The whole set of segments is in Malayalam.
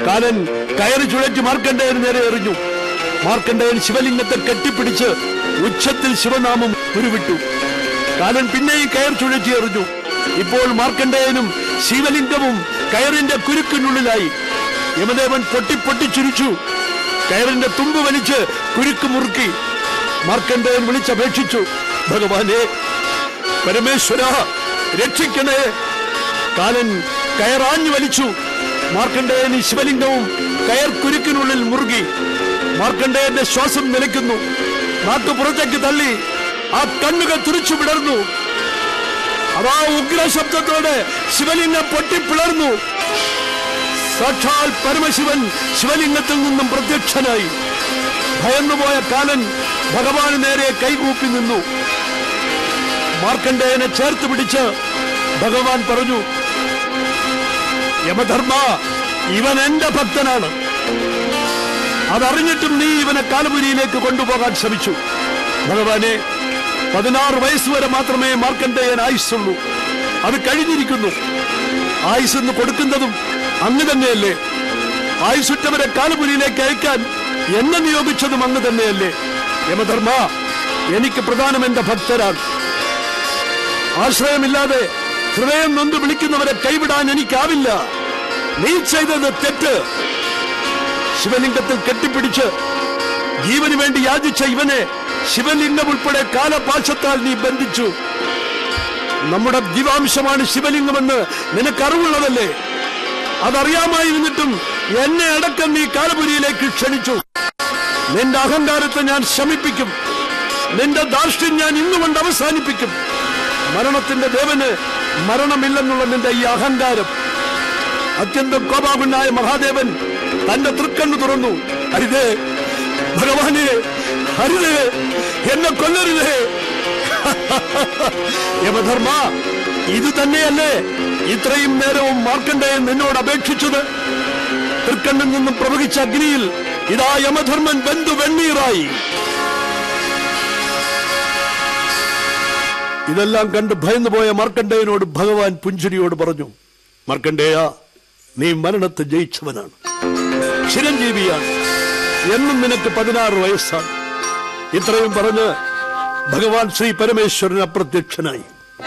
കാലൻ കയറി ചുഴറ്റി മാർക്കണ്ഡേയന് നേരെ എറിഞ്ഞു മാർക്കണ്ഡേയൻ ശിവലിംഗത്തെ കെട്ടിപ്പിടിച്ച് ഉച്ചത്തിൽ ശിവനാമം ഉരുവിട്ടു കാലൻ പിന്നെയും കയർ ചുഴറ്റി എറിഞ്ഞു ഇപ്പോൾ മാർക്കണ്ഡേയനും ശിവലിംഗവും കയറിന്റെ കുരുക്കിനുള്ളിലായി യമദേവൻ പൊട്ടി പൊട്ടിച്ചിരിച്ചു കയറിന്റെ തുമ്പ് വലിച്ച് കുരുക്ക് മുറുക്കി മാർക്കണ്ഡേയൻ വിളിച്ചപേക്ഷിച്ചു ഭഗവാനെ പരമേശ്വര രക്ഷിക്കണേ കാലൻ കയറാഞ്ഞു വലിച്ചു മാർക്കണ്ഡേയൻ ശിവലിംഗവും കയർ കുരുക്കിനുള്ളിൽ മുറുകി മാർക്കണ്ഡേയന്റെ ശ്വാസം നിലയ്ക്കുന്നു നാട്ടു പുറത്തേക്ക് തള്ളി ആ കണ്ണുകൾ തുറിച്ചു വിടർന്നു അതാ ഉഗ്രശബ്ദത്തോടെ ശിവലിംഗം പൊട്ടിപ്പിളർന്നു സാക്ഷാൽ പരമശിവൻ ശിവലിംഗത്തിൽ നിന്നും പ്രത്യക്ഷനായി ഭയന്നുപോയ കാലൻ ഭഗവാന് നേരെ കൈകൂപ്പി നിന്നു മാർക്കണ്ഡേയനെ ചേർത്ത് പിടിച്ച് ഭഗവാൻ പറഞ്ഞു യമധർമ്മ ഇവൻ എന്റെ ഭക്തനാണ് അതറിഞ്ഞിട്ടും നീ ഇവനെ കാലപുരിയിലേക്ക് കൊണ്ടുപോകാൻ ശ്രമിച്ചു ഭഗവാനെ പതിനാറ് വയസ്സ് വരെ മാത്രമേ മാർക്കണ്ഡേയൻ ആയുസ്സുള്ളൂ അത് കഴിഞ്ഞിരിക്കുന്നു ആയുസ് എന്ന് കൊടുക്കുന്നതും അങ്ങ് തന്നെയല്ലേ ആയുസുറ്റവരെ കാലപുരിയിലേക്ക് അയക്കാൻ എന്നെ നിയോഗിച്ചതും അങ്ങ് തന്നെയല്ലേ യമധർമ്മ എനിക്ക് പ്രധാനം എന്റെ ഭക്തരാണ് ആശ്രയമില്ലാതെ ഹൃദയം നൊന്ത് വിളിക്കുന്നവരെ കൈവിടാൻ എനിക്കാവില്ല നീ ചെയ്തത് തെറ്റ് ശിവലിംഗത്തിൽ കെട്ടിപ്പിടിച്ച് ജീവന് വേണ്ടി യാചിച്ച ഇവനെ ശിവലിംഗം ഉൾപ്പെടെ കാലപാശത്താൽ നീ ബന്ധിച്ചു നമ്മുടെ ജീവാംശമാണ് ശിവലിംഗമെന്ന് നിനക്കറിവുള്ളതല്ലേ അതറിയാമായിരുന്നിട്ടും എന്നെ അടക്കം നീ കാലപുരിയിലേക്ക് ക്ഷണിച്ചു നിന്റെ അഹങ്കാരത്തെ ഞാൻ ശമിപ്പിക്കും നിന്റെ ധാർഷ്ട്യം ഞാൻ ഇന്നുകൊണ്ട് അവസാനിപ്പിക്കും മരണത്തിന്റെ ദേവന് മരണമില്ലെന്നുള്ള നിന്റെ ഈ അഹങ്കാരം അത്യന്തം കോപാകുണ്ടായ മഹാദേവൻ തന്റെ തൃക്കണ്ണു തുറന്നു ഹരിതേ ഭഗവാനെ ഹരിതേ എന്നെ കൊല്ലരുതേ യമധർമ്മ ഇത് തന്നെയല്ലേ ഇത്രയും നേരവും മാർക്കണ്ഡേയൻ നിന്നോട് അപേക്ഷിച്ചത് തൃക്കണ്ണിൽ നിന്നും പ്രവഹിച്ച അഗ്നിയിൽ ഇതാ യമധർമ്മൻ ബന്ധു വെണ്ണീറായി ഇതെല്ലാം കണ്ട് ഭയന്നുപോയ മാർക്കണ്ഡേയനോട് ഭഗവാൻ പുഞ്ചിരിയോട് പറഞ്ഞു മാർക്കണ്ഡേയ നീ മരണത്തെ ജയിച്ചവനാണ് ചിരഞ്ജീവിയാണ് എന്നും നിനക്ക് പതിനാറ് വയസ്സാണ് ഇത്രയും പറഞ്ഞ് ഭഗവാൻ ശ്രീ പരമേശ്വരൻ അപ്രത്യക്ഷനായി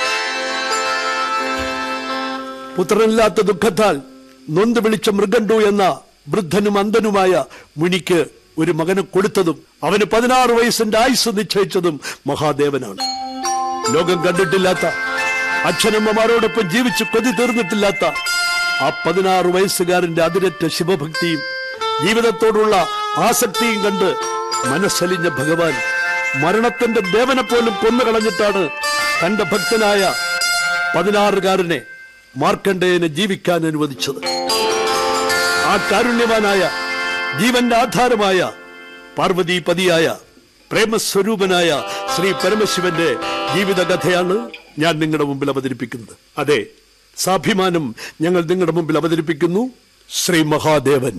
പുത്രനില്ലാത്ത ദുഃഖത്താൽ നൊന്ത് വിളിച്ച മൃഗണ്ടു എന്ന വൃദ്ധനും അന്ധനുമായ മുനിക്ക് ഒരു മകനെ കൊടുത്തതും അവന് പതിനാറ് വയസ്സിന്റെ ആയുസ് നിശ്ചയിച്ചതും മഹാദേവനാണ് ലോകം കണ്ടിട്ടില്ലാത്ത അച്ഛനമ്മമാരോടൊപ്പം ജീവിച്ച് കൊതി തീർന്നിട്ടില്ലാത്ത ആ പതിനാറ് വയസ്സുകാരന്റെ അതിരറ്റ ശിവഭക്തിയും ജീവിതത്തോടുള്ള ആസക്തിയും കണ്ട് മനസ്സലിഞ്ഞ ഭഗവാൻ മരണത്തിന്റെ ദേവനെ പോലും കൊന്നുകളഞ്ഞിട്ടാണ് തന്റെ ഭക്തനായ പതിനാറുകാരനെ മാർക്കണ്ഡേയനെ ജീവിക്കാൻ അനുവദിച്ചത് ആ കാരുണ്യവാനായ ജീവന്റെ ആധാരമായ പാർവതീപതിയായ പ്രേമസ്വരൂപനായ ശ്രീ പരമശിവന്റെ ജീവിതകഥയാണ് ഞാൻ നിങ്ങളുടെ മുമ്പിൽ അവതരിപ്പിക്കുന്നത് അതെ സാഭിമാനം ഞങ്ങൾ നിങ്ങളുടെ മുമ്പിൽ അവതരിപ്പിക്കുന്നു ശ്രീ മഹാദേവൻ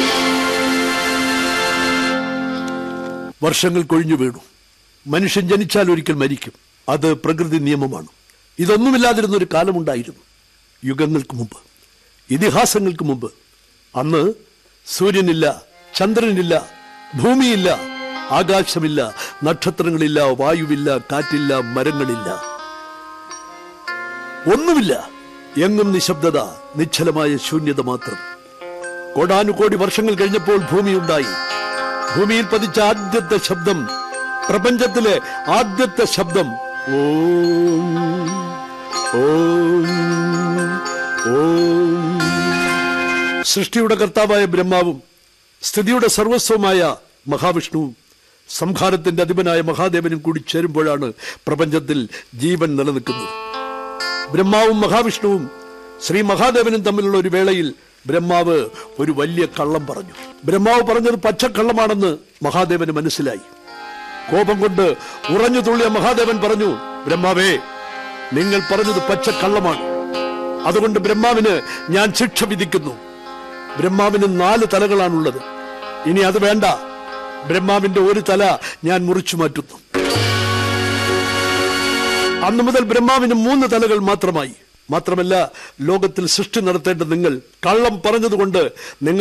വർഷങ്ങൾ കൊഴിഞ്ഞു വീണു മനുഷ്യൻ ജനിച്ചാൽ ഒരിക്കൽ മരിക്കും അത് പ്രകൃതി നിയമമാണ് ഇതൊന്നുമില്ലാതിരുന്ന ഒരു കാലമുണ്ടായിരുന്നു യുഗങ്ങൾക്ക് മുമ്പ് ഇതിഹാസങ്ങൾക്ക് മുമ്പ് അന്ന് സൂര്യനില്ല ചന്ദ്രനില്ല ഭൂമിയില്ല ആകാശമില്ല നക്ഷത്രങ്ങളില്ല വായുവില്ല കാറ്റില്ല മരങ്ങളില്ല ഒന്നുമില്ല എങ്ങും നിശബ്ദത നിശ്ചലമായ ശൂന്യത മാത്രം കോടാനുകോടി വർഷങ്ങൾ കഴിഞ്ഞപ്പോൾ ഭൂമിയുണ്ടായി ഭൂമിയിൽ പതിച്ച ആദ്യത്തെ ശബ്ദം പ്രപഞ്ചത്തിലെ ആദ്യത്തെ ശബ്ദം ഓം ഓം ഓം സൃഷ്ടിയുടെ കർത്താവായ ബ്രഹ്മാവും സ്ഥിതിയുടെ സർവസ്വമായ മഹാവിഷ്ണുവും സംഹാരത്തിന്റെ അധിപനായ മഹാദേവനും കൂടി ചേരുമ്പോഴാണ് പ്രപഞ്ചത്തിൽ ജീവൻ നിലനിൽക്കുന്നത് ബ്രഹ്മാവും മഹാവിഷ്ണുവും ശ്രീ മഹാദേവനും തമ്മിലുള്ള ഒരു വേളയിൽ ബ്രഹ്മാവ് ഒരു വലിയ കള്ളം പറഞ്ഞു ബ്രഹ്മാവ് പറഞ്ഞത് പച്ചക്കള്ളമാണെന്ന് മഹാദേവന് മനസ്സിലായി കോപം കൊണ്ട് ഉറഞ്ഞു തുള്ളിയ മഹാദേവൻ പറഞ്ഞു ബ്രഹ്മാവേ നിങ്ങൾ പറഞ്ഞത് പച്ചക്കള്ളമാണ് അതുകൊണ്ട് ബ്രഹ്മാവിന് ഞാൻ ശിക്ഷ വിധിക്കുന്നു ബ്രഹ്മാവിന് നാല് തലകളാണുള്ളത് ഇനി അത് വേണ്ട ബ്രഹ്മാവിന്റെ ഒരു തല ഞാൻ മുറിച്ചു മാറ്റുന്നു അന്നു മുതൽ ബ്രഹ്മാവിന് മൂന്ന് തലകൾ മാത്രമായി മാത്രമല്ല ലോകത്തിൽ സൃഷ്ടി നടത്തേണ്ട നിങ്ങൾ കള്ളം പറഞ്ഞതുകൊണ്ട് നിങ്ങൾ